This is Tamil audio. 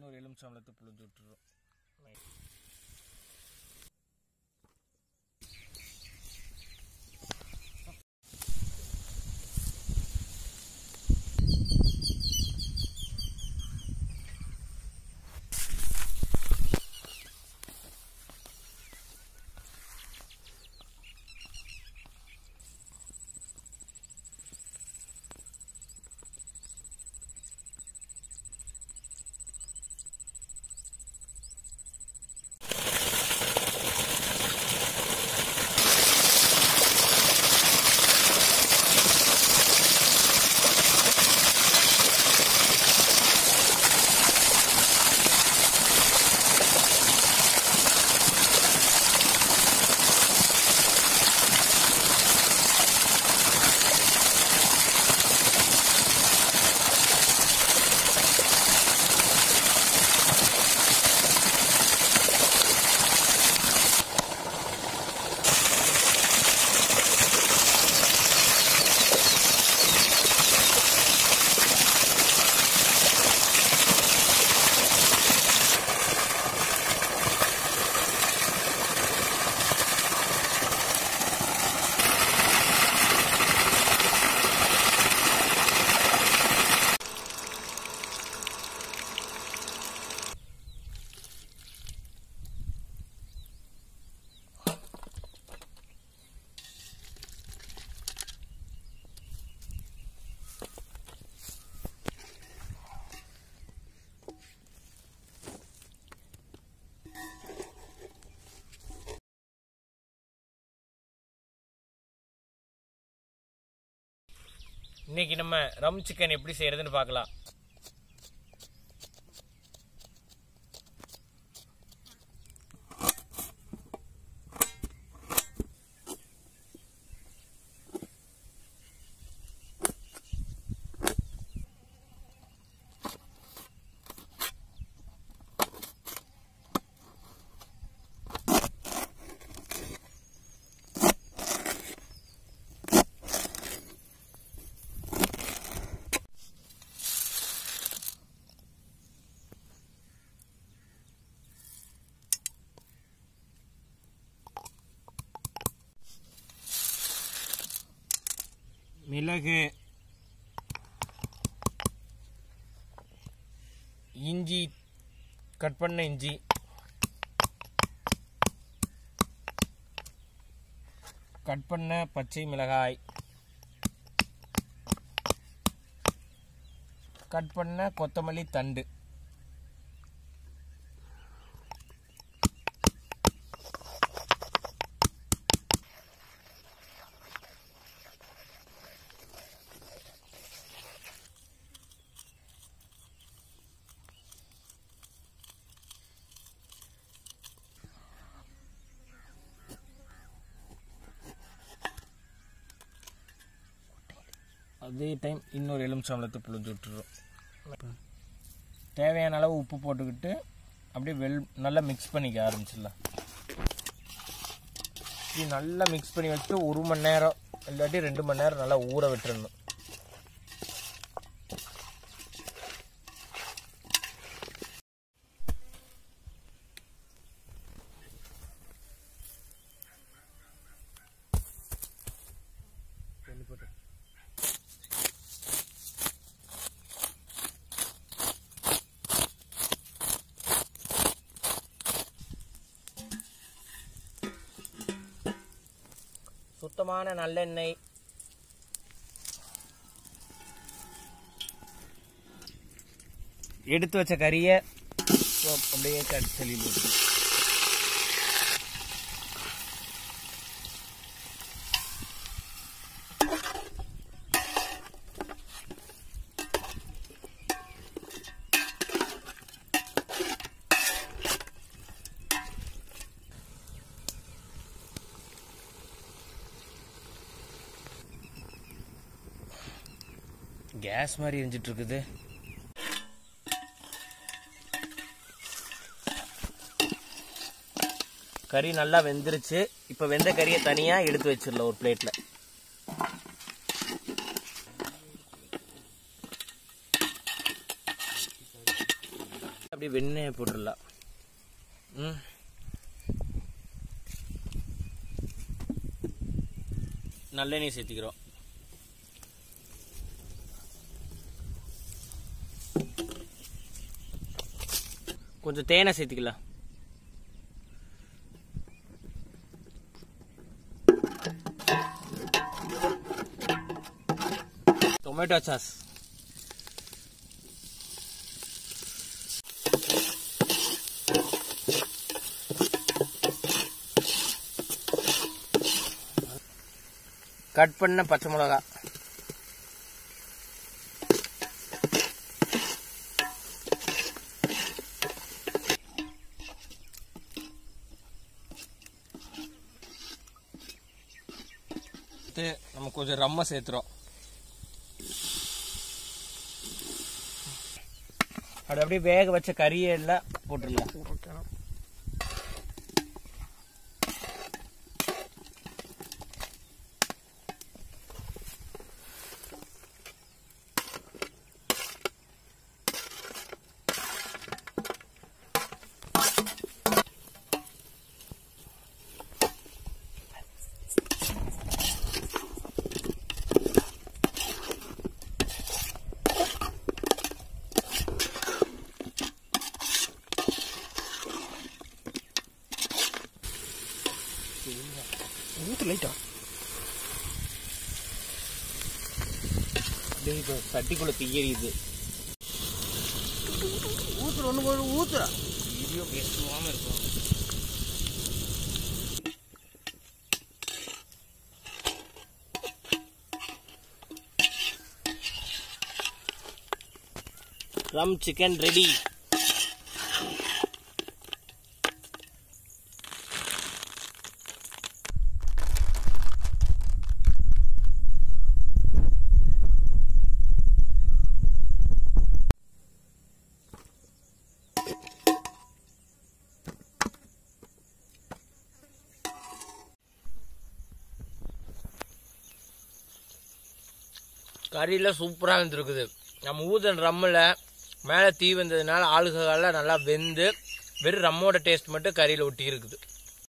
இன்னொரு எலுமிச்சம்பளத்தை புழிஞ்சு விட்டுறோம் இன்னைக்கு நம்ம ரம் சிக்கன் எப்படி செய்யறதுன்னு பார்க்கலாம் மிளகு இஞ்சி கட் பண்ண இஞ்சி கட் பண்ண பச்சை மிளகாய் கட் பண்ண கொத்தமல்லி தண்டு அதே டைம் இன்னொரு எலுமிச்சம்பளத்தை புழிஞ்சு விட்டுறோம் தேவையான அளவு உப்பு போட்டுக்கிட்டு அப்படியே வெல் நல்லா மிக்ஸ் பண்ணிக்க ஆரம்பிச்சிடலாம் இது நல்லா மிக்ஸ் பண்ணி வச்சு ஒரு மணி நேரம் இல்லாட்டி ரெண்டு மணி நேரம் நல்லா ஊற விட்டுறணும் சுத்தமான நல்லெண்ணெய் எடுத்து வச்ச கறியை அப்படியே கட் செல்லில் ஊற்றி கேஸ் மாதிரி எரிஞ்சிட்டு இருக்குது கறி நல்லா வெந்துருச்சு இப்போ வெந்த கறியை தனியாக எடுத்து வச்சிடலாம் ஒரு பிளேட்டில் அப்படி அப்படியே வெண்ணெயை போட்டுடலாம் ம் நல்லெண்ணெய் சேர்த்திக்கிறோம் கொஞ்சம் தேனை சேர்த்துக்கலாம் டொமேட்டோ சாஸ் கட் பண்ண பச்சை மிளகா அடுத்து நம்ம கொஞ்சம் ரம்ம சேர்த்துறோம் அது அப்படியே வேக வச்ச கறியை எல்லாம் போட்டுடலாம் ஓகே ஊத்து லைட்டா அப்படியே இப்போ சட்டிக்குள்ள தீயறியுது ஊத்துற ஒன்று போய் ஊத்துற வீடியோ பேசுவாம இருக்கும் ரம் சிக்கன் ரெடி கறியில் சூப்பராக வந்துருக்குது நம்ம ஊதன் ரம்மில் மேலே தீ வந்ததுனால ஆளுகெல்லாம் நல்லா வெந்து வெறும் ரம்மோட டேஸ்ட் மட்டும் கறியில் ஒட்டி இருக்குது